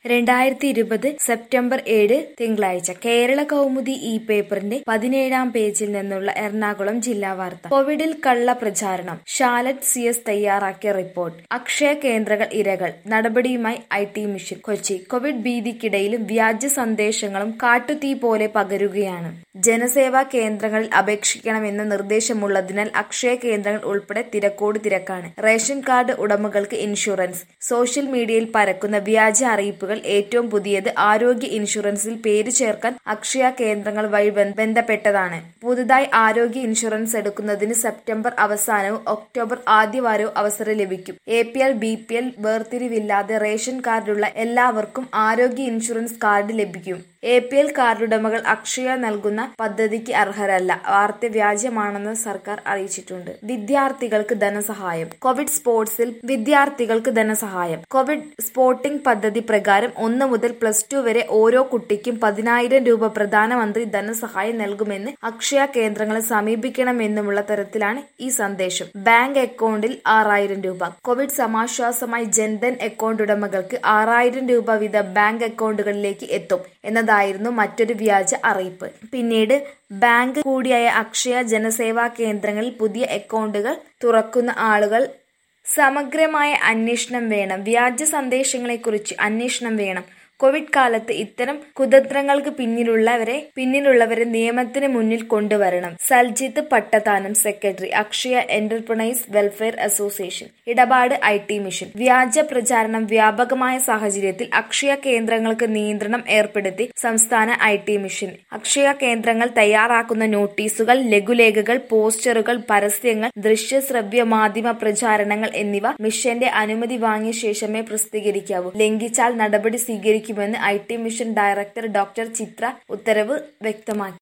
രണ്ടായിരത്തി ഇരുപത് സെപ്റ്റംബർ ഏഴ് തിങ്കളാഴ്ച കേരള കൗമുദി ഈ പേപ്പറിന്റെ പതിനേഴാം പേജിൽ നിന്നുള്ള എറണാകുളം ജില്ലാ വാർത്ത കോവിഡിൽ കള്ള പ്രചാരണം ഷാലറ്റ് സി എസ് തയ്യാറാക്കിയ റിപ്പോർട്ട് അക്ഷയ കേന്ദ്രങ്ങൾ ഇരകൾ നടപടിയുമായി I T mission Kochi Covid ഭീതിക്കിടയിലും വ്യാജ സന്ദേശങ്ങളും കാട്ടുതീ പോലെ പകരുകയാണ് ജനസേവാ കേന്ദ്രങ്ങളിൽ അപേക്ഷിക്കണമെന്ന നിർദ്ദേശമുള്ളതിനാൽ അക്ഷയ കേന്ദ്രങ്ങൾ ഉൾപ്പെടെ തിരക്കോട് തിരക്കാണ് റേഷൻ കാർഡ് ഉടമകൾക്ക് ഇൻഷുറൻസ് സോഷ്യൽ മീഡിയയിൽ പരക്കുന്ന വ്യാജ അറിയിപ്പുകൾ ഏറ്റവും പുതിയത് ആരോഗ്യ ഇൻഷുറൻസിൽ പേര് ചേർക്കാൻ അക്ഷയ കേന്ദ്രങ്ങൾ വഴി ബന്ധ- ബന്ധപ്പെട്ടതാണ് പുതുതായി ആരോഗ്യ ഇൻഷുറൻസ് എടുക്കുന്നതിന് സെപ്റ്റംബർ അവസാനവും ഒക്ടോബർ ആദ്യവാരവും അവസരം ലഭിക്കും A P L B P L വേർതിരിവില്ലാതെ റേഷൻ കാർഡുള്ള എല്ലാവർക്കും ആരോഗ്യ ഇൻഷുറൻസ് കാർഡ് ലഭിക്കും എ പി എൽ കാർഡുടമകൾ അക്ഷയ നൽകുന്ന പദ്ധതിക്ക് അർഹരല്ല വാർത്ത വ്യാജമാണെന്ന് സർക്കാർ അറിയിച്ചിട്ടുണ്ട് വിദ്യാർത്ഥികൾക്ക് ധനസഹായം കോവിഡ് സ്പോർട്സിൽ വിദ്യാർത്ഥികൾക്ക് ധനസഹായം കോവിഡ് സ്പോർട്ടിംഗ് പദ്ധതി പ്രകാരം ഒന്ന് മുതൽ പ്ലസ് ടു വരെ ഓരോ കുട്ടിക്കും പതിനായിരം രൂപ പ്രധാനമന്ത്രി ധനസഹായം നൽകുമെന്ന് അക്ഷയ കേന്ദ്രങ്ങളെ സമീപിക്കണമെന്നുമുള്ള തരത്തിലാണ് ഈ സന്ദേശം ബാങ്ക് അക്കൗണ്ടിൽ ആറായിരം രൂപ കോവിഡ് സമാശ്വാസമായി ജൻധൻ അക്കൗണ്ട് ഉടമകൾക്ക് ആറായിരം രൂപ വീതം ബാങ്ക് അക്കൗണ്ടുകളിലേക്ക് എത്തും എന്നതായിരുന്നു മറ്റൊരു വ്യാജ അറിയിപ്പ് പിന്നീട് ബാങ്ക് കൂടിയായ അക്ഷയ ജനസേവാ കേന്ദ്രങ്ങളിൽ പുതിയ അക്കൗണ്ടുകൾ തുറക്കുന്ന ആളുകൾ സമഗ്രമായ അന്വേഷണം വേണം വ്യാജ സന്ദേശങ്ങളെക്കുറിച്ച് അന്വേഷണം വേണം കോവിഡ് കാലത്ത് ഇത്തരം കുതന്ത്രങ്ങൾക്ക് പിന്നിലുള്ളവരെ പിന്നിലുള്ളവരെ നിയമത്തിന് മുന്നിൽ കൊണ്ടുവരണം Saljith Pattathanam secretary Akshaya enterprise welfare association ഇടപാട് ഐ ടി മിഷൻ വ്യാജ പ്രചാരണം വ്യാപകമായ സാഹചര്യത്തിൽ അക്ഷയ കേന്ദ്രങ്ങൾക്ക് നിയന്ത്രണം ഏർപ്പെടുത്തി സംസ്ഥാന ഐ ടി മിഷൻ അക്ഷയ കേന്ദ്രങ്ങൾ തയ്യാറാക്കുന്ന നോട്ടീസുകൾ ലഘുലേഖകൾ പോസ്റ്ററുകൾ പരസ്യങ്ങൾ ദൃശ്യ ശ്രവ്യ മാധ്യമ പ്രചാരണങ്ങൾ എന്നിവ മിഷന്റെ അനുമതി വാങ്ങിയ ശേഷമേ പ്രസിദ്ധീകരിക്കാവൂ ലംഘിച്ചാൽ നടപടി സ്വീകരിക്കുമെന്ന് I T mission director doctor Chitra ഉത്തരവ് വ്യക്തമാക്കി